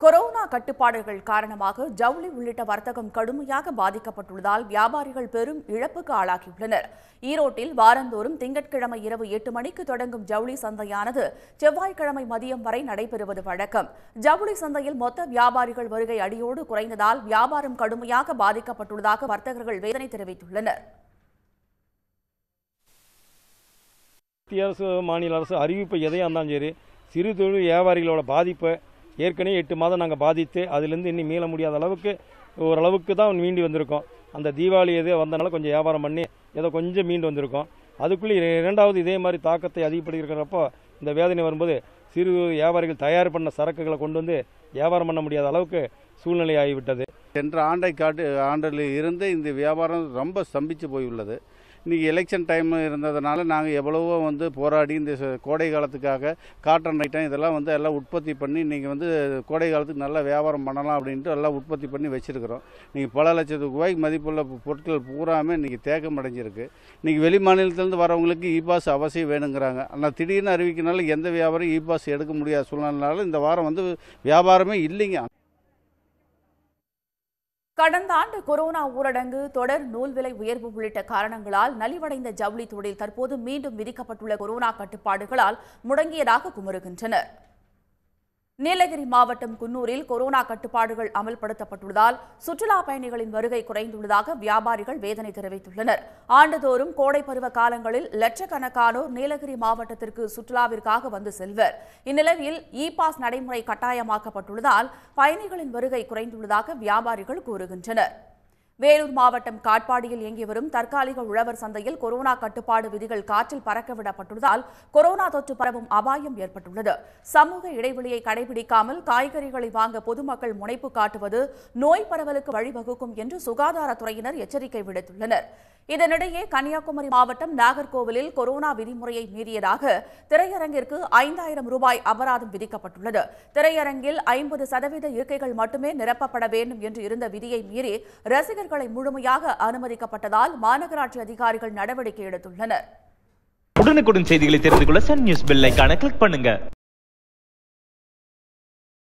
corona கட்டுப்பாடுகள் காரணமாக ஜவுளி உள்ளிட்ட வர்த்தகம் கடுமையாக பாதிக்கப்பட்டுள்ளதால் வியாபாரிகள் பெரும் இழப்புக்கு ஆளாகியுள்ளனர் ஈரோட்டில் வாரந்தோறும் திங்கட்கிழமை இரவு எட்டு மணிக்கு தொடங்கும் ஜவுளி சந்தையானது செவ்வாய்க்கிழமை மதியம் வரை நடைபெறுவது வழக்கம் ஜவுளி சந்தையில் மொத்த வியாபாரிகள் வருகை அடியோடு குறைந்ததால் வியாபாரம் கடுமையாக பாதிக்கப்பட்டுள்ளதாக வர்த்தகர்கள் வேதனை தெரிவித்துள்ளனர் மத்திய அரசு மாநில அரசு அறிவிப்பு எதையாக இருந்தாலும் சரி சிறு தொழில் வியாபாரிகளோட பாதிப்பை ஏற்கனவே எட்டு மாதம் நாங்கள் பாதித்து அதுலேருந்து இன்னும் மீள முடியாத அளவுக்கு ஓரளவுக்கு தான் மீண்டு வந்திருக்கோம் அந்த தீபாவளி எதோ வந்தனால கொஞ்சம் வியாபாரம் பண்ணி ஏதோ கொஞ்சம் மீண்டு வந்திருக்கோம் அதுக்குள்ளே இர- இரண்டாவது இதே மாதிரி தாக்கத்தை அதிகப்படுத்திருக்கிறப்போ இந்த வேதனை வரும்போது சிறு வியாபாரிகள் தயார் பண்ண சரக்குகளை கொண்டு வந்து வியாபாரம் பண்ண முடியாத அளவுக்கு சூழ்நிலை ஆகிவிட்டது சென்ற ஆண்டை காட்டு ஆண்டில் இருந்து இந்த வியாபாரம் ரொம்ப ஸ்தம்பிச்சு போயுள்ளது இன்றைக்கி எலெக்ஷன் டைம் இருந்ததுனால நாங்கள் எவ்வளவோ வந்து போராடி இந்த ச- கோடை காலத்துக்காக காட்டன் ஐட்டம் இதெல்லாம் வந்து எல்லாம் உற்பத்தி பண்ணி இன்றைக்கி வந்து கோடை காலத்துக்கு நல்லா வியாபாரம் பண்ணலாம் அப்படின்ட்டு எல்லாம் உற்பத்தி பண்ணி வச்சுருக்கிறோம் இன்றைக்கி பல லட்சத்து ரூபாய்க்கு மதிப்புள்ள பொ- பொருட்கள் பூராமே இன்றைக்கி தேக்கம் அடைஞ்சிருக்கு இன்றைக்கி வெளி மாநிலத்திலேருந்து வரவங்களுக்கு இ பாஸ் அவசியம் வேணுங்கிறாங்க ஆனால் திடீர்னு அறிவிக்கனால எந்த வியாபாரம் இ பாஸ் எடுக்க முடியாத சூழ்நிலைனால இந்த வாரம் வந்து வியாபாரமே இல்லைங்க கடந்த ஆண்டு கொரோனா ஊரடங்கு தொடர் நூல் விலை உயர்வு உள்ளிட்ட காரணங்களால் நலிவடைந்த ஜவுளி தொழில் தற்போது மீண்டும் விதிக்கப்பட்டுள்ள கொரோனா கட்டுப்பாடுகளால் முடங்கியதாக குமுறுகின்றனர் நீலகிரி மாவட்டம் குன்னூரில் கொரோனா கட்டுப்பாடுகள் அமல்படுத்தப்பட்டுள்ளதால் சுற்றுலா பயணிகளின் வருகை குறைந்துள்ளதாக வியாபாரிகள் வேதனை தெரிவித்துள்ளனர் ஆண்டுதோறும் கோடை பருவ காலங்களில் லட்சக்கணக்கானோர் நீலகிரி மாவட்டத்திற்கு சுற்றுலாவிற்காக வந்து செல்வர் இந்நிலையில் இ பாஸ் நடைமுறை கட்டாயமாக்கப்பட்டுள்ளதால் பயணிகளின் வருகை குறைந்துள்ளதாக வியாபாரிகள் கூறுகின்றனர் வேலூர் மாவட்டம் காட்பாடியில் இயங்கி வரும் தற்காலிக உழவர் சந்தையில் கொரோனா கட்டுப்பாடு விதிகள் காற்றில் பறக்க விடப்பட்டுள்ளதால் கொரோனா தொற்று பரவும் அபாயம் ஏற்பட்டுள்ளது சமூக இடைவெளியை கடைபிடிக்காமல் காய்கறிகளை வாங்க பொதுமக்கள் முனைப்பு காட்டுவது நோய் பரவலுக்கு வழிவகுக்கும் என்று சுகாதாரத்துறையினர் எச்சரிக்கை விடுத்துள்ளனர் இதனிடையே கன்னியாகுமரி மாவட்டம் நாகர்கோவிலில் கொரோனா விதிமுறையை மீறியதாக திரையரங்கிற்கு ஐந்தாயிரம் ரூபாய் அபராதம் விதிக்கப்பட்டுள்ளது திரையரங்கில் ஐம்பது சதவீத இருக்கைகள் மட்டுமே நிரப்பப்பட வேண்டும் என்று இருந்த விதியை மீறி ரசிகர்களை முழுமையாக அனுமதிக்கப்பட்டதால் மாநகராட்சி அதிகாரிகள் நடவடிக்கை எடுத்துள்ளனர் உடனுக்குடன் செய்திகளை தெரிந்து கொள்ள சன் நியூஸ் பெல் ஐகானை கிளிக் பண்ணுங்க